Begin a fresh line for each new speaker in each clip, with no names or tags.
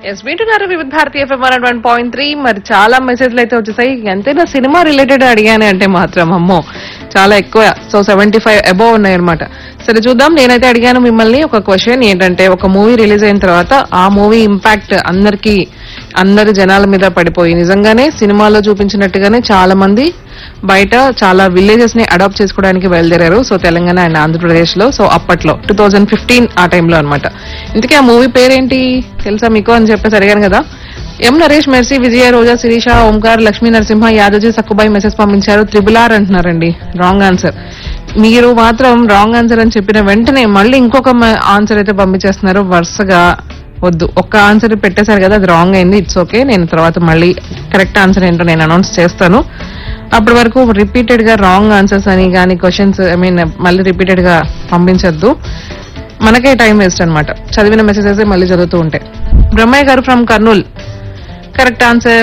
yes వింటున్నారు Vividh Bharatiya FM one one point three మరి చాలా మెసేజ్లు అయితే వచ్చేసాయి ఎంతైనా సినిమా రిలేటెడ్ అడిగాను అంటే మాత్రం అమ్మో చాలా ఎక్కువ సో సెవెంటీ ఫైవ్ అబోవ్ ఉన్నాయన్నమాట సరే చూద్దాం నేనైతే అడిగాను మిమ్మల్ని ఒక క్వశ్చన్ ఏంటంటే ఒక మూవీ రిలీజ్ అయిన తర్వాత ఆ మూవీ ఇంపాక్ట్ అందరికి అందరి జనాల మీద పడిపోయి నిజంగానే సినిమాలో చూపించినట్టుగానే చాలా మంది బయట చాలా విలేజెస్ ని అడాప్ట్ చేసుకోవడానికి బయలుదేరారు సో తెలంగాణ అండ్ ఆంధ్రప్రదేశ్ లో సో అప్పట్లో టూ థౌజండ్ ఫిఫ్టీన్ ఆ టైంలో అనమాట ఇంతకీ ఆ మూవీ పేరేంటి తెలుసా మీకు అని చెప్పేసి అడిగాను కదా M Naresh Mercy Vijaya Roja Sirisha Omkar Lakshmi Narasimha Yadavji Sakkubai message పంపించారు త్రిబుల్ ఆర్ అంటున్నారండి రాంగ్ ఆన్సర్ మీరు మాత్రం రాంగ్ ఆన్సర్ అని చెప్పిన వెంటనే మళ్ళీ ఇంకొక ఆన్సర్ అయితే పంపించేస్తున్నారు వరుసగా వద్దు ఒక్క ఆన్సర్ పెట్టేశారు కదా అది రాంగ్ అయింది ఇట్స్ ఓకే నేను తర్వాత మళ్ళీ కరెక్ట్ ఆన్సర్ ఏంటో నేను అనౌన్స్ చేస్తాను అప్పటి వరకు రిపీటెడ్ గా రాంగ్ ఆన్సర్స్ అని కానీ క్వశ్చన్స్ ఐ మీన్ మళ్ళీ రిపీటెడ్ గా పంపించొద్దు మనకే టైం వేస్ట్ అన్నమాట చదివిన మెసేజెస్ మళ్ళీ చదువుతూ ఉంటాయి Brahmayya garu from Kurnool correct answer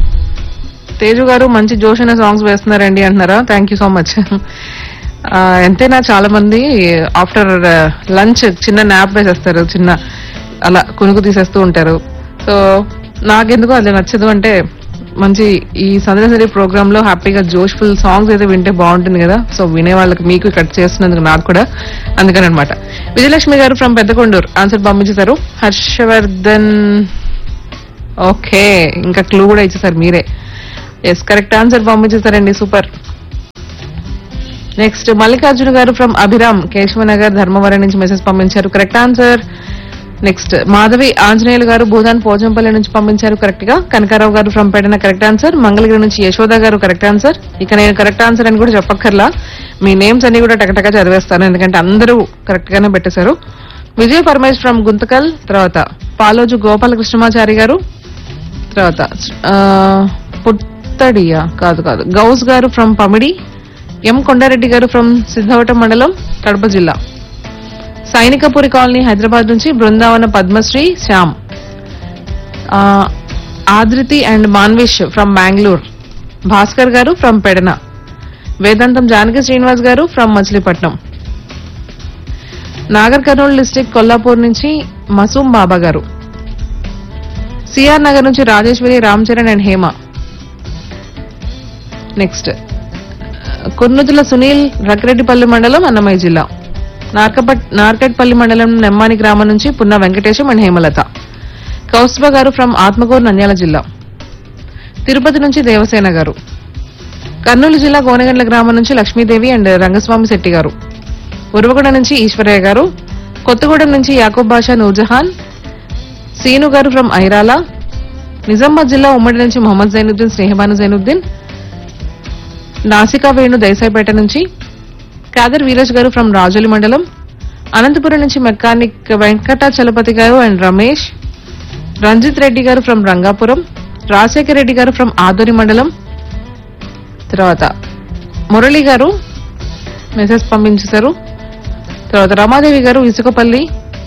Teju garu మంచి జోష్ అనే సాంగ్స్ వేస్తున్నారండి అంటున్నారా థ్యాంక్ యూ సో మచ్ ఎంతైనా చాలా మంది ఆఫ్టర్ లంచ్ చిన్న నాప్ వేసేస్తారు చిన్న అలా కునుకు తీసేస్తూ ఉంటారు సో నాకెందుకో అది నచ్చదు అంటే మంచి ఈ సందర్శన ప్రోగ్రామ్ లో హ్యాపీగా జోష్ఫుల్ సాంగ్స్ అయితే వింటే బాగుంటుంది కదా సో వినే వాళ్ళకి మీకు కట్ చేస్తున్నందుకు నాకు కూడా అందుకని అనమాట విజయలక్ష్మి గారు ఫ్రమ్ పెద్దకొండూరు ఆన్సర్ పంపించేశారు హర్షవర్ధన్ ఓకే ఇంకా క్లూ కూడా ఇచ్చేసారు మీరే ఎస్ కరెక్ట్ ఆన్సర్ పంపించేశారండి super next Mallikarjuna garu from Abhiram Keshavanagar Dharmavaram నుంచి మెసేజ్ పంపించారు correct answer next Madhavi Anjaneyulu garu Bhoodan Pochampally నుంచి పంపించారు కరెక్ట్ గా Kanakarao garu from Pedana correct answer Mangalagiri నుంచి యశోద గారు కరెక్ట్ ఆన్సర్ ఇక నేను కరెక్ట్ ఆన్సర్ అని కూడా చెప్పక్కర్లా మీ నేమ్స్ అన్ని కూడా టకటక చదివేస్తాను ఎందుకంటే అందరూ కరెక్ట్ గానే పెట్టేశారు విజయ పరమేష్ ఫ్రమ్ గుంతకల్ తర్వాత పాలోజు గోపాలకృష్ణమాచారి గారు తర్వాత ఆ, పుత్తడియా కాదు కాదు గౌస్ గారు ఫ్రమ్ పమిడి ఎం కొండారెడ్డి గారు ఫ్రమ్ సిద్ధవటం మండలం కడప జిల్లా సైనికపురి కాలనీ హైదరాబాద్ నుంచి బృందావన పద్మశ్రీ శ్యామ్ ఆ, Adruti and Manvish from Bengaluru Bhaskar garu from Pedana Vedantam Janaki Srinivas garu from Machilipatnam Nagar Kurnool district Kollapur నుంచి మసూం బాబా గారు సిఆర్ నగర్ నుంచి రాజేశ్వరి రామ్ చరణ్ అండ్ హేమ నెక్స్ట్ కుర్నుతుల సునీల్ రక్రెడ్డిపల్లి మండలం అన్నమయ్య జిల్లా నార్కపట్ నార్కట్పల్లి మండలం నెమ్మాని గ్రామం నుంచి పున్న వెంకటేశం అండ్ హేమలత కౌస్తుభ గారు ఫ్రమ్ ఆత్మకూరు నంద్యాల జిల్లా తిరుపతి నుంచి దేవసేన గారు కర్నూలు జిల్లా గోనగండ్ల గ్రామం నుంచి లక్ష్మీదేవి అండ్ రంగస్వామి శెట్టి గారు ఉరవగూడ నుంచి ఈశ్వరయ్య గారు కొత్తగూడెం నుంచి యాకూబ్ బాషా నూర్జహాన్ సీను గారు ఫ్రమ్ ఐరాల నిజామాబాద్ జిల్లా ఉమ్మడి నుంచి మొహమ్మద్ జైనుద్దీన్ స్నేహబాను జైనుద్దీన్ నాసికా వేణు దేశాయిపేట నుంచి కాదర్ వీరేష్ గారు ఫ్రమ్ రాజోలి మండలం అనంతపురం నుంచి మెకానిక్ వెంకటాచలపతి గారు అండ్ రమేష్ రంజిత్ రెడ్డి గారు ఫ్రమ్ రంగాపురం రాజశేఖర్ రెడ్డి గారు ఫ్రమ్ ఆదోరి మండలం తర్వాత మురళి గారు మెసేజ్ పంపించేశారు తర్వాత రమాదేవి గారు ఇసుకపల్లి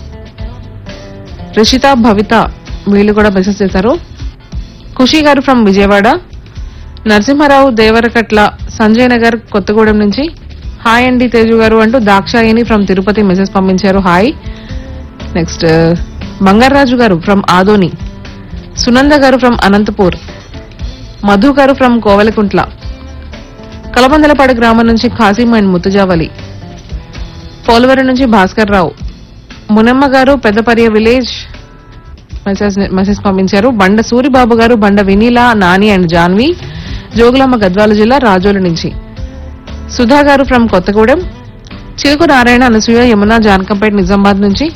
రిషిత భవిత వీళ్ళు కూడా మెసేజ్ చేశారు ఖుషి గారు ఫ్రమ్ విజయవాడ నరసింహారావు దేవరకట్ల సంజయ్ నగర్ కొత్తగూడెం నుంచి హాయ్ అండి తేజు గారు అంటూ దాక్షాయిని ఫ్రమ్ తిరుపతి మెసేజ్ పంపించారు hi next Bangaraju garu from Adoni Sunanda గారు ఫ్రమ్ అనంతపూర్ మధు గారు ఫ్రమ్ కోవెలకుంట్ల కలబందలపాడు గ్రామం నుంచి ఖాసిం అండ్ ముతుజావలి పోలవరం నుంచి భాస్కర్ రావు మునమ్మ గారు పెద్దపర్య విలేజ్ మెసేజ్ మెసేజ్ పంపించారు బండ సూరిబాబు గారు బండ వినీల నాని అండ్ జాన్వి జోగులమ్మ గద్వాల జిల్లా రాజోలు నుంచి సుధా గారు ఫ్రమ్ కొత్తగూడెం చిలుకు నారాయణ అనసూయ యమున జానకంపేట నిజామాబాద్ నుంచి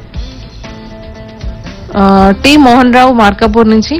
ఆ, టి మోహన్ రావు మార్కాపూర్ నుంచి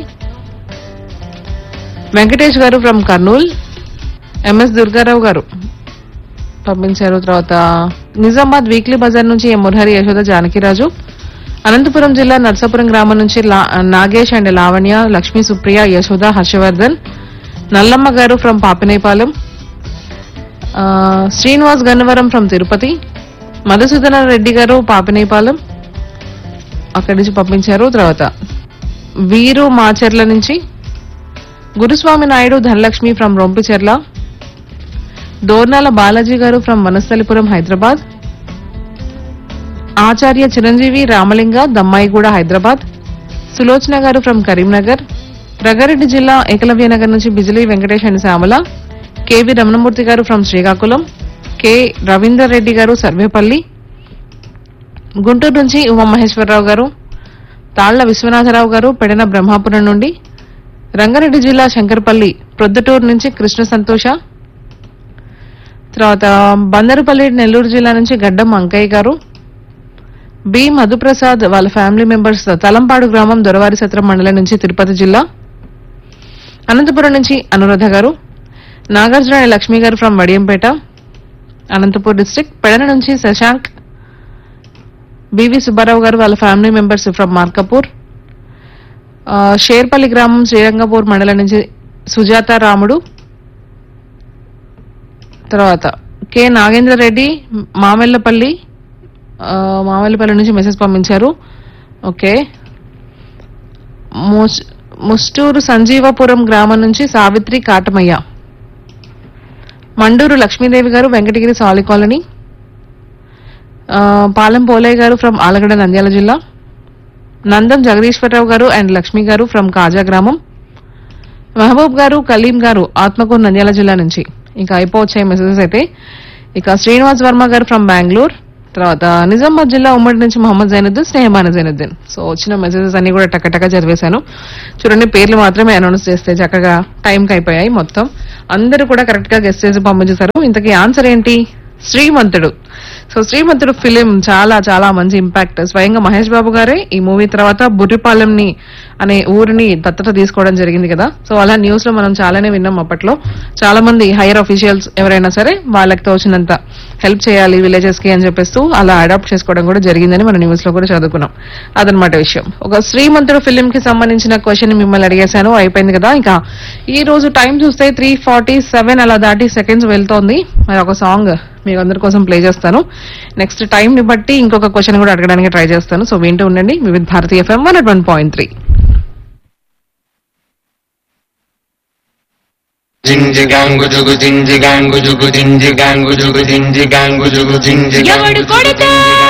వెంకటేష్ గారు ఫ్రమ్ కర్నూల్ ఎంఎస్ దుర్గారావు గారు పంపించారు తర్వాత నిజామాబాద్ వీక్లీ బజార్ నుంచి ఎం మురహరి యశోద జానకిరాజు అనంతపురం జిల్లా నర్సాపురం గ్రామం నుంచి లా- నాగేష్ అండ్ లావణ్య లక్ష్మీ సుప్రియ యశోద హర్షవర్ధన్ నల్లమ్మ గారు ఫ్రమ్ పాపినేపాలెం ఆ, శ్రీనివాస్ గన్నవరం ఫ్రమ్ తిరుపతి మధుసూదన రెడ్డి గారు పాపినేపాలెం అక్కడి నుంచి పంపించారు తర్వాత వీరు మాచెర్ల నుంచి Guruswamy Naidu Dhanalakshmi from Rompicherla Dornala Balaji garu from Vanasthalipuram Hyderabad Acharya Chiranjeevi Ramalinga Dammaiguda Hyderabad Sulochana garu from Karimnagar Rangareddy జిల్లా ఏకలవ్య నగర్ నుంచి Bijili Venkatesh and Shyamala K V Ramanamurthy garu from Srikakulam K Ravinder Reddy గారు సర్వేపల్లి గుంటూరు నుంచి ఉమామహేశ్వరరావు గారు తాళ్ల విశ్వనాథరావు గారు పెడన బ్రహ్మాపురం నుండి రంగారెడ్డి జిల్లా శంకరపల్లి ప్రొద్దుటూరు నుంచి కృష్ణ సంతోష తర్వాత బందరుపల్లి నెల్లూరు జిల్లా నుంచి గడ్డం అంకయ్య గారు బి మధుప్రసాద్ వాళ్ళ ఫ్యామిలీ మెంబర్స్ తలంపాడు గ్రామం దొరవారి సత్రం మండలం నుంచి తిరుపతి జిల్లా అనంతపురం నుంచి అనురాధ గారు Nagarjuna and Lakshmi garu from Vadiyampeta Anantapur district Pedana నుంచి శశాంక్ బివి సుబ్బారావు గారు వాళ్ళ ఫ్యామిలీ మెంబర్స్ ఫ్రమ్ మార్కపూర్ ఆ, షేర్పల్లి గ్రామం శ్రీరంగపూర్ మండలం నుంచి సుజాత రాముడు తర్వాత కె నాగేంద్ర రెడ్డి మామెల్లపల్లి ఆ, మామెల్లపల్లి నుంచి మెసేజ్ పంపించారు ఓకే ముస్- ముస్టూరు సంజీవపురం గ్రామం నుంచి సావిత్రి కాటమయ్య మండూరు లక్ష్మీదేవి గారు వెంకటగిరి సాలి కాలనీ ఆ, పాలెం పోలయ్య గారు ఫ్రమ్ ఆలగడ్డ నంద్యాల జిల్లా నందం జగదీశ్వరరావు గారు అండ్ లక్ష్మి గారు ఫ్రమ్ కాజా గ్రామం మహబూబ్ గారు కలీం గారు ఆత్మకూరు నంద్యాల జిల్లా నుంచి ఇంకా అయిపోవచ్చాయి మెసేజెస్ అయితే ఇక శ్రీనివాస్ వర్మ గారు ఫ్రమ్ బెంగళూరు తర్వాత నిజామాబాద్ జిల్లా ఉమ్మడి నుంచి మొహమ్మద్ జైనుద్దీన్ స్నేహమాన జైనుద్దీన్ సో వచ్చిన మెసేజెస్ అన్ని కూడా టక్కటక్క చదివేశాను చూడండి పేర్లు మాత్రమే అనౌన్స్ చేస్తే చక్కగా టైంకి అయిపోయాయి మొత్తం అందరూ కూడా కరెక్ట్ గా గెస్ట్ చేసి పంపించేశారు ఇంతకీ ఆన్సర్ ఏంటి శ్రీమంతుడు సో శ్రీమంతుడు ఫిలిం చాలా చాలా మంచి ఇంపాక్ట్ స్వయంగా మహేష్ బాబు గారే ఈ మూవీ తర్వాత బుర్రిపాలెంని అనే ఊరిని దత్తత తీసుకోవడం జరిగింది కదా సో అలా న్యూస్ లో మనం చాలానే విన్నాం అప్పట్లో చాలా మంది హైయర్ అఫీషియల్స్ ఎవరైనా సరే వాళ్ళకి తోచినంత హెల్ప్ చేయాలి విలేజెస్ కి అని చెప్పేస్తూ అలా అడాప్ట్ చేసుకోవడం కూడా జరిగిందని మన న్యూస్ లో కూడా చదువుకున్నాం అదనమాట విషయం ఒక శ్రీమంతుడు ఫిలిం కి సంబంధించిన క్వశ్చన్ మిమ్మల్ని అడిగేశాను అయిపోయింది కదా ఇంకా ఈ రోజు టైం చూస్తే త్రీ ఫార్టీ సెవెన్ అలా దాటి సెకండ్స్ వెళ్తోంది మరి ఒక సాంగ్ మీకు అందరి కోసం ప్లే చేస్తాను నెక్స్ట్ టైం ని బట్టి ఇంకొక క్వశ్చన్ కూడా అడగడానికి ట్రై చేస్తాను సో వింటూ ఉండండి Vividh Bharatiya FM one one point three
జింజిగాంగు జుగు జింజిగాంగు జుగు జింజిగాంగు జుగు జింజిగాంగు జుగు జింజిగాంగు
ఎవడు
జుగు
కొడితే
జింజిగాంగు